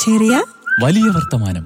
ചെറിയ വലിയ വർത്തമാനം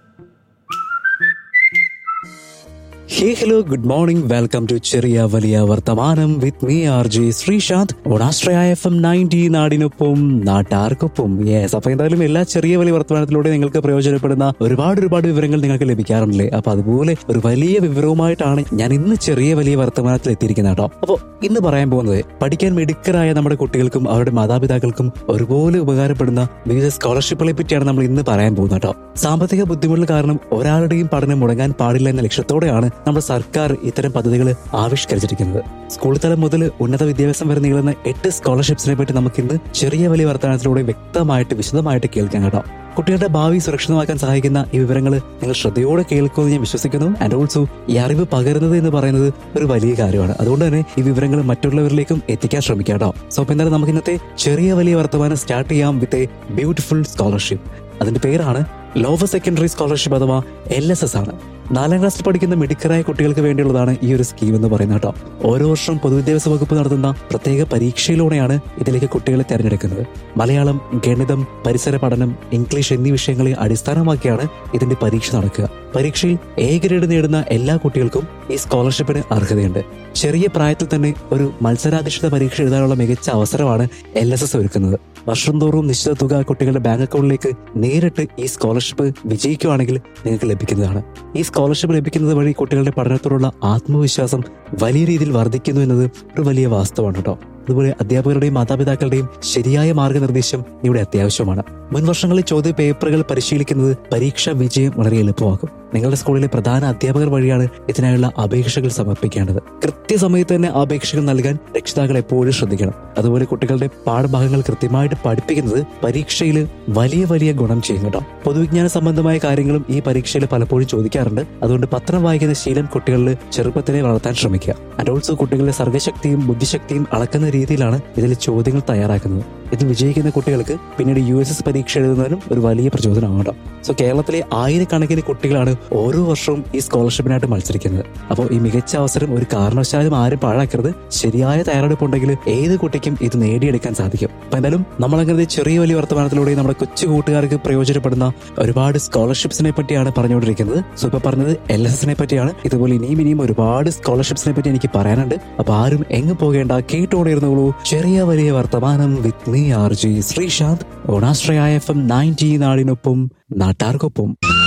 hey hello good morning welcome to ചെറിയ വലിയ വർത്തമാനം with me R J Sreesanth ഓണാശ്രയ എഫ് എം നയൻറ്റി നാടിനൊപ്പം നാട്ടാർക്കൊപ്പം യെസ് അപ്പൊ എന്തായാലും എല്ലാ ചെറിയ വലിയ വർത്തമാനത്തിലൂടെ നിങ്ങൾക്ക് പ്രയോജനപ്പെടുന്ന ഒരുപാട് ഒരുപാട് വിവരങ്ങൾ നിങ്ങൾക്ക് ലഭിക്കാറുണ്ടല്ലേ അപ്പൊ അതുപോലെ ഒരു വലിയ വിവരവുമായിട്ടാണ് ഞാൻ ഇന്ന് ചെറിയ വലിയ വർത്തമാനത്തിൽ എത്തിയിരിക്കുന്നത് കേട്ടോ അപ്പൊ ഇന്ന് പറയാൻ പോകുന്നത് പഠിക്കാൻ മിടുക്കരായ നമ്മുടെ കുട്ടികൾക്കും അവരുടെ മാതാപിതാക്കൾക്കും ഒരുപോലെ ഉപകാരപ്പെടുന്ന വിവിധ സ്കോളർഷിപ്പുകളെ പറ്റിയാണ് നമ്മൾ ഇന്ന് പറയാൻ പോകുന്നത് കേട്ടോ സാമ്പത്തിക ബുദ്ധിമുട്ടുകൾ കാരണം ഒരാളുടെയും പഠനം മുടങ്ങാൻ പാടില്ല എന്ന ലക്ഷ്യത്തോടെയാണ് നമ്മുടെ സർക്കാർ ഇത്തരം പദ്ധതികൾ ആവിഷ്കരിച്ചിരിക്കുന്നത് സ്കൂൾ തലം മുതൽ ഉന്നത വിദ്യാഭ്യാസം വരെ നീളുന്ന എട്ട് സ്കോളർഷിപ്സിനെ പറ്റി നമുക്ക് ഇന്ന് ചെറിയ വലിയ വർത്തമാനത്തിലൂടെ വ്യക്തമായിട്ട് വിശദമായിട്ട് കേൾക്കാൻ കേട്ടോ കുട്ടികളുടെ ഭാവി സുരക്ഷിതമാക്കാൻ സഹായിക്കുന്ന ഈ വിവരങ്ങൾ നിങ്ങൾ ശ്രദ്ധയോടെ കേൾക്കുമെന്ന് ഞാൻ വിശ്വസിക്കുന്നു ആൻഡ് ഓൾസോ ഈ അറിവ് പകരുന്നത് എന്ന് പറയുന്നത് ഒരു വലിയ കാര്യമാണ് അതുകൊണ്ട് തന്നെ ഈ വിവരങ്ങൾ മറ്റുള്ളവരിലേക്കും എത്തിക്കാൻ ശ്രമിക്കാം കേട്ടോ സോ അപ്പൊ എന്തായാലും നമുക്ക് ഇന്നത്തെ ചെറിയ വലിയ വർത്തമാനം സ്റ്റാർട്ട് ചെയ്യാം വിത്ത് എ ബ്യൂട്ടിഫുൾ സ്കോളർഷിപ്പ് അതിന്റെ പേരാണ് ലോവർ സെക്കൻഡറി സ്കോളർഷിപ്പ് അഥവാ എൽ എസ് എസ് ആണ് നാലാം ക്ലാസ്സിൽ പഠിക്കുന്ന മിടുക്കരായ കുട്ടികൾക്ക് വേണ്ടിയുള്ളതാണ് ഈ ഒരു സ്കീം എന്ന് പറയുന്നത് കേട്ടോ ഓരോ വർഷവും പൊതുവിദ്യാഭ്യാസ വകുപ്പ് നടത്തുന്ന പ്രത്യേക പരീക്ഷയിലൂടെയാണ് ഇതിലേക്ക് കുട്ടികളെ തെരഞ്ഞെടുക്കുന്നത് മലയാളം ഗണിതം പരിസര പഠനം ഇംഗ്ലീഷ് എന്നീ വിഷയങ്ങളെ അടിസ്ഥാനമാക്കിയാണ് ഇതിന്റെ പരീക്ഷ നടക്കുക പരീക്ഷയിൽ എ ഗ്രേഡ് നേടുന്ന എല്ലാ കുട്ടികൾക്കും ഈ സ്കോളർഷിപ്പിന് അർഹതയുണ്ട് ചെറിയ പ്രായത്തിൽ തന്നെ ഒരു മത്സരാധിഷ്ഠിത പരീക്ഷ എഴുതാനുള്ള മികച്ച അവസരമാണ് എൽ എസ് എസ് ഒരുക്കുന്നത് വർഷം തോറും നിശ്ചിത തുക കുട്ടികളുടെ ബാങ്ക് അക്കൗണ്ടിലേക്ക് നേരിട്ട് ഈ സ്കോളർഷിപ്പ് വിജയിക്കുകയാണെങ്കിൽ നിങ്ങൾക്ക് ലഭിക്കുന്നതാണ് ഈ സ്കോളർഷിപ്പ് ലഭിക്കുന്നത് വഴി കുട്ടികളുടെ പഠനത്തോടുള്ള ആത്മവിശ്വാസം വലിയ രീതിയിൽ വർദ്ധിക്കുന്നു എന്നത് ഒരു വലിയ വാസ്തവമാണ് കേട്ടോ അതുപോലെ അധ്യാപകരുടെയും മാതാപിതാക്കളുടെയും ശരിയായ മാർഗനിർദ്ദേശം ഇവിടെ അത്യാവശ്യമാണ് മുൻ വർഷങ്ങളിൽ ചോദ്യ പേപ്പറുകൾ പരിശീലിക്കുന്നത് പരീക്ഷാ വിജയം വളരെ എളുപ്പമാക്കും നിങ്ങളുടെ സ്കൂളിലെ പ്രധാന അധ്യാപകർ വഴിയാണ് ഇതിനായുള്ള അപേക്ഷകൾ സമർപ്പിക്കേണ്ടത് കൃത്യസമയത്ത് തന്നെ അപേക്ഷകൾ നൽകാൻ രക്ഷിതാക്കൾ എപ്പോഴും ശ്രദ്ധിക്കണം അതുപോലെ കുട്ടികളുടെ പാഠഭാഗങ്ങൾ കൃത്യമായിട്ട് പഠിപ്പിക്കുന്നത് പരീക്ഷയിൽ വലിയ വലിയ ഗുണം ചെയ്യും കേട്ടോ പൊതുവിജ്ഞാന സംബന്ധമായ കാര്യങ്ങളും ഈ പരീക്ഷയിൽ പലപ്പോഴും ചോദിക്കാറുണ്ട് അതുകൊണ്ട് പത്രം വായിക്കുന്ന ശീലം കുട്ടികളിൽ ചെറുപ്പത്തിലെ വളർത്താൻ ശ്രമിക്കുക ആൻഡ് ഓൾസോ കുട്ടികളുടെ സർഗശക്തിയും ബുദ്ധിശക്തിയും അളക്കുന്ന രീതിയിലാണ് ഇതിൽ ചോദ്യങ്ങൾ തയ്യാറാക്കുന്നത് ഇത് വിജയിക്കുന്ന കുട്ടികൾക്ക് പിന്നീട് യു എസ് എസ് പരീക്ഷ എഴുതുന്നതിനും ഒരു വലിയ പ്രചോദനമാണ് കേട്ടോ സോ കേരളത്തിലെ ആയിരക്കണക്കിന് കുട്ടികളാണ് ഓരോ വർഷവും ഈ സ്കോളർഷിപ്പിനായിട്ട് മത്സരിക്കുന്നത് അപ്പോൾ ഈ മികച്ച അവസരം ഒരു കാരണവശാലും ആരും പാഴാക്കരുത് ശരിയായ തയ്യാറെടുപ്പ് ഉണ്ടെങ്കിൽ ഏത് കുട്ടിക്കും ഇത് നേടിയെടുക്കാൻ സാധിക്കും അപ്പൊ എന്തായാലും നമ്മളങ്ങനെ ചെറിയ വലിയ വർത്തമാനത്തിലൂടെ നമ്മുടെ കൊച്ചു കൂട്ടുകാർക്ക് പ്രയോജനപ്പെടുന്ന ഒരുപാട് സ്കോളർഷിപ്സിനെ പറ്റിയാണ് പറഞ്ഞുകൊണ്ടിരിക്കുന്നത് സോ ഇപ്പൊ പറഞ്ഞത് എൽ എസ് എസിനെ പറ്റിയാണ് ഇതുപോലെ ഇനിയും ഇനിയും ഒരുപാട് സ്കോളർഷിപ്സിനെ പറ്റി എനിക്ക് പറയാനുണ്ട് അപ്പൊ ആരും എങ്ങ് പോകേണ്ട കേട്ടോടിയിരുന്നുള്ളൂ ചെറിയ വലിയ വർത്തമാനം with me R J Sreesanth ഓണാശ്രയ എഫ് എം നയൻറ്റി നാടിനൊപ്പം നാട്ടാർക്കൊപ്പം